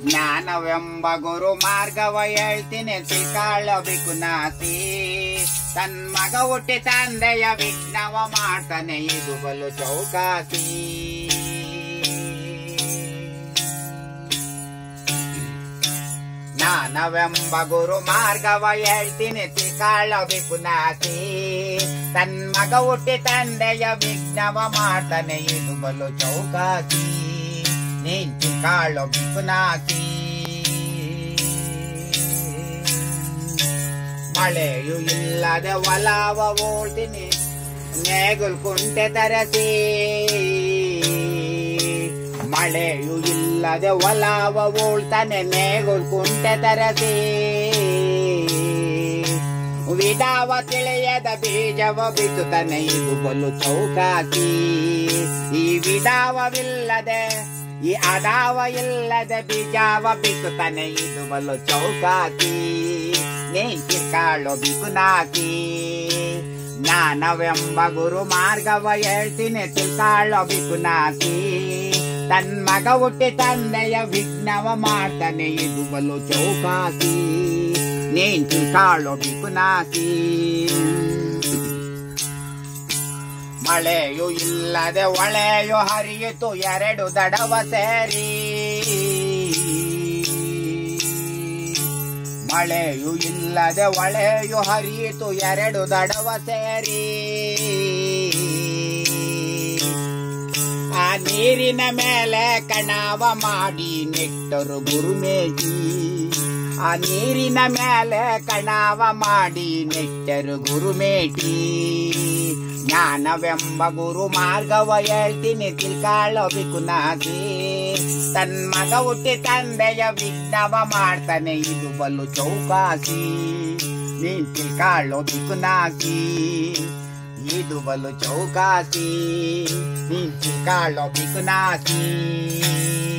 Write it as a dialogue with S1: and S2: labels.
S1: ಜ್ಞಾನವೆಂಬ ಗುರು ಮಾರ್ಗವ ಹೇಳ್ತೀನಿ ತಿಳ್ಕೊಳ್ಳಬೇಕು ನಾಸಿ ತನ್ ಮಗ ಹುಟ್ಟಿ ತಂದೆಯ ವಿಘ್ನವ ಮಾಡ್ತಾನೆ ಇದು ಬಲು ಚೌಕಾಸಿ ಜ್ಞಾನವೆಂಬ ಗುರು ಮಾರ್ಗವ ಹೇಳ್ತೀನಿ ತಿಳ್ಕೊಳ್ಳಬೇಕು ನಾಸಿ ತನ್ ಮಗ ಹುಟ್ಟಿ ತಂದೆಯ ವಿಘ್ನವ ಮಾಡ್ತಾನೆ ಇದು ಬಲು ಚೌಕಾಸಿ ನೀನ್ ತಿಳ್ಕೊಳ್ಳಬೇಕು ನಾಸಿ ಮಳೆಯು ಇಲ್ಲದೆ ಒಲಾವ ಓಳ್ತೀನಿ ನೇಗುಲ್ ಕುಂಟೆ ತರಸಿ ಮಳೆಯು ಇಲ್ಲದೆ ಒಲಾವ ಓಳ್ತಾನೆ ನೇಗುಲ್ ಕುಂಟೆ ತರಸಿ ವಿಧಾವ ತಿಳಿಯದ ಬೀಜವ ಬಿತ್ತುತ್ತಾನೆ ಇದು ಬಲು ಚೌಕಾಸಿ ಈ ವಿಧಾವವಿಲ್ಲದೆ ಈ ಅದಾವ ಇಲ್ಲದೆ ಬೀಜವ ಬಿತ್ತುತ್ತಾನೆ ಇದು ಬಲು ಚೌಕಾಸಿ ನೀನ್ ತಿರ್ಕಾಳೋ ಬಿಗುನಾಕಿ ಜ್ಞಾನವೆಂಬ ಗುರು ಮಾರ್ಗವ ಹೇಳ್ತೀನಿ ತಿಳ್ಕಾಳೋ ಬಿಗುನಾಕಿ ತನ್ ಮಗ ಹುಟ್ಟಿ ತಂದೆಯ ವಿಘ್ನವ ಮಾಡ್ತಾನೆ ಇದು ಬಲು ಚೌಕಾಸಿ ನೀನ್ ತಿಳ್ಕಾಳೋ ಬಿಗುನಾಕಿ ಮಳೆಯು ಇಲ್ಲದೆ ಒಳೆಯು ಹರಿಯಿತು ಎರಡು ದಡವ ಸೇರಿ ಮಳೆಯು ಇಲ್ಲದೆ ಒಳೆಯು ಹರಿಯಿತು ಎರಡು ದಡವ ಸೇರಿ ಆ ನೀರಿನ ಮೇಲೆ ಕಣಾವ ಮಾಡಿ ನೆಟ್ಟರು ಗುರುಮೇಟಿ ಆ ನೀರಿನ ಮೇಲೆ ಕಣಾವ ಮಾಡಿ ನೆಟ್ಟರು ಗುರುಮೇಟಿ ಜ್ಞಾನವೆಂಬ ಗುರು ಮಾರ್ಗವ ಹೇಳ್ತೀನಿ ತಿಳ್ಕೊಳ್ಳಬೇಕು ನಾಸಿ ತನ್ ಮಗ ಹುಟ್ಟಿ ತಂದೆಯ ವಿಘ್ನವ ಮಾಡ್ತಾನೆ ಇದು ಬಲು ಚೌಕಾಸಿ ನೀನ್ ತಿಳ್ಕೊಳ್ಳೋಬೇಕು ನಾಸಿ ಇದು ಬಲು ಚೌಕಾಸಿ ನೀನ್ ತಿಳ್ಕೊಳ್ಳೋಬೇಕು ನಾಸಿ